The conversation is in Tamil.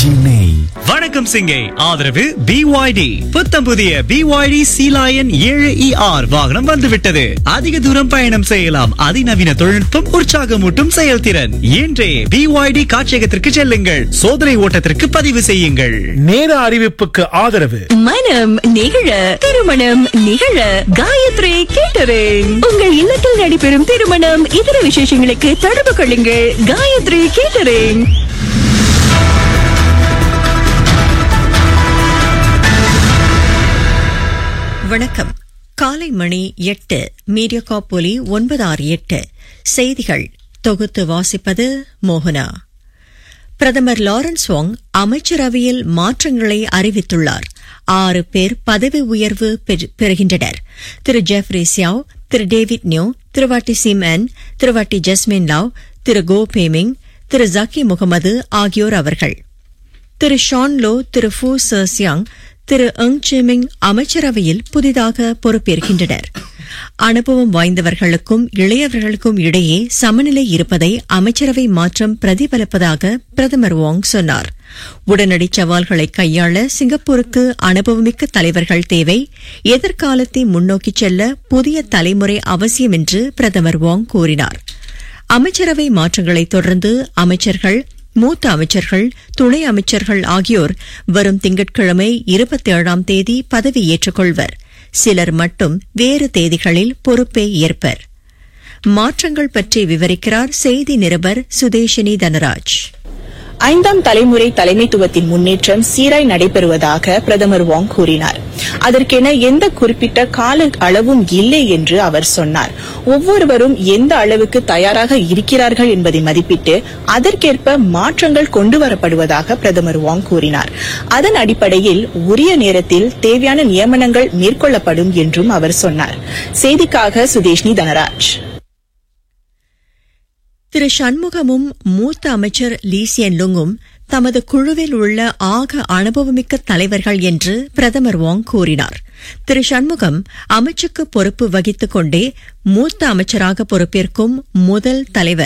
சென்னை வணக்கம் சிங்கை ஆதரவு பிஒய்டி புத்தம் புதிய பிஒய்டி சீலாயன் ஏழு ஆர் வாகனம் வந்துவிட்டது அதிக தூரம் பயணம் செய்யலாம் அதிநவீன தொழில்நுட்பம் உற்சாகமூட்டும் செயல்திறன் இன்றே பிஒய்டி காட்சியகத்திற்கு செல்லுங்கள் சோதனை ஓட்டத்திற்கு பதிவு செய்யுங்கள் நேர அறிவிப்புக்கு ஆதரவு மனம் நிகழ திருமணம் நிகழ காயத்ரி கேட்டரிங் உங்கள் இல்லத்தில் நடைபெறும் திருமணம் இதர விசேஷங்களுக்கு தொடர்பு கொள்ளுங்கள் காயத்ரி கேட்டரிங் வணக்கம் காலை மணி எட்டு மீடியா காப்பொலி ஒன்பது ஆறு எட்டு செய்திகள் தொகுத்து வாசிப்பது மோகனா பிரதமர் லாரன்ஸ் வாங் அமைச்சரவையில் மாற்றங்களை அறிவித்துள்ளார் ஆறு பேர் பதவி உயர்வு பெறு- பெறுகின்றனர் Thiru Jeffrey Siow Thiru David Neo Thiruvatti Sim Ann Thiruvatti Jasmin Lau Thiru Goh Pei Ming Thiru Zaqy Mohamad ஆகியோர் அவர்கள் திரு ஷான் லோ திரு ஃபு சர்சியாங் திரு எங் சிமிங் அமைச்சரவையில் புதிதாக பொறுப்பேற்கின்றனர் அனுபவம் வாய்ந்தவர்களுக்கும் இளையவர்களுக்கும் இடையே சமநிலை இருப்பதை அமைச்சரவை மாற்றம் பிரதிபலிப்பதாக பிரதமர் வாங் சொன்னார் உடனடி சவால்களை கையாள சிங்கப்பூருக்கு அனுபவமிக்க தலைவர்கள் தேவை எதிர்காலத்தை முன்னோக்கிச் செல்ல புதிய தலைமுறை அவசியம் என்று பிரதமர் வாங் கூறினார் அமைச்சரவை மாற்றங்களைத் தொடர்ந்து அமைச்சர்கள் மூத்த அமைச்சர்கள் துணை அமைச்சர்கள் ஆகியோர் வரும் திங்கட்கிழமை இருபத்தி ஏழாம் தேதி பதவி ஏற்றுக்கொள்வர் சிலர் மட்டும் வேறு தேதிகளில் பொறுப்பை ஏற்பர் மாற்றங்கள் பற்றி விவரிக்கிறார் செய்தி நிருபர் சுதேஷினி தனராஜ் ஐந்தாம் தலைமுறை தலைமைத்துவத்தின் முன்னேற்றம் சீராய் நடைபெறுவதாக பிரதமர் வாங் கூறினார் அதற்கென எந்த குறிப்பிட்ட கால அளவும் இல்லை என்று அவர் சொன்னார் ஒவ்வொருவரும் எந்த அளவுக்கு தயாராக இருக்கிறார்கள் என்பதை மதிப்பிட்டு அதற்கேற்ப மாற்றங்கள் கொண்டுவரப்படுவதாக பிரதமர் வாங் கூறினார் அதன் அடிப்படையில் உரிய நேரத்தில் தேவையான நியமனங்கள் மேற்கொள்ளப்படும் என்றும் அவர் சொன்னார் செய்திக்காக சுதேஷ்னி தனராஜ் திரு சண்முகமும் மூத்த அமைச்சர் லீசியன் லுங்கும் தமது குழுவில் உள்ள ஆக அனுபவமிக்க தலைவர்கள் என்று பிரதமர் வாங் கூறினார் திரு சண்முகம் அமைச்சுக்கு பொறுப்பு வகித்துக் கொண்டே மூத்த அமைச்சராக பொறுப்பேற்கும் முதல் தலைவர்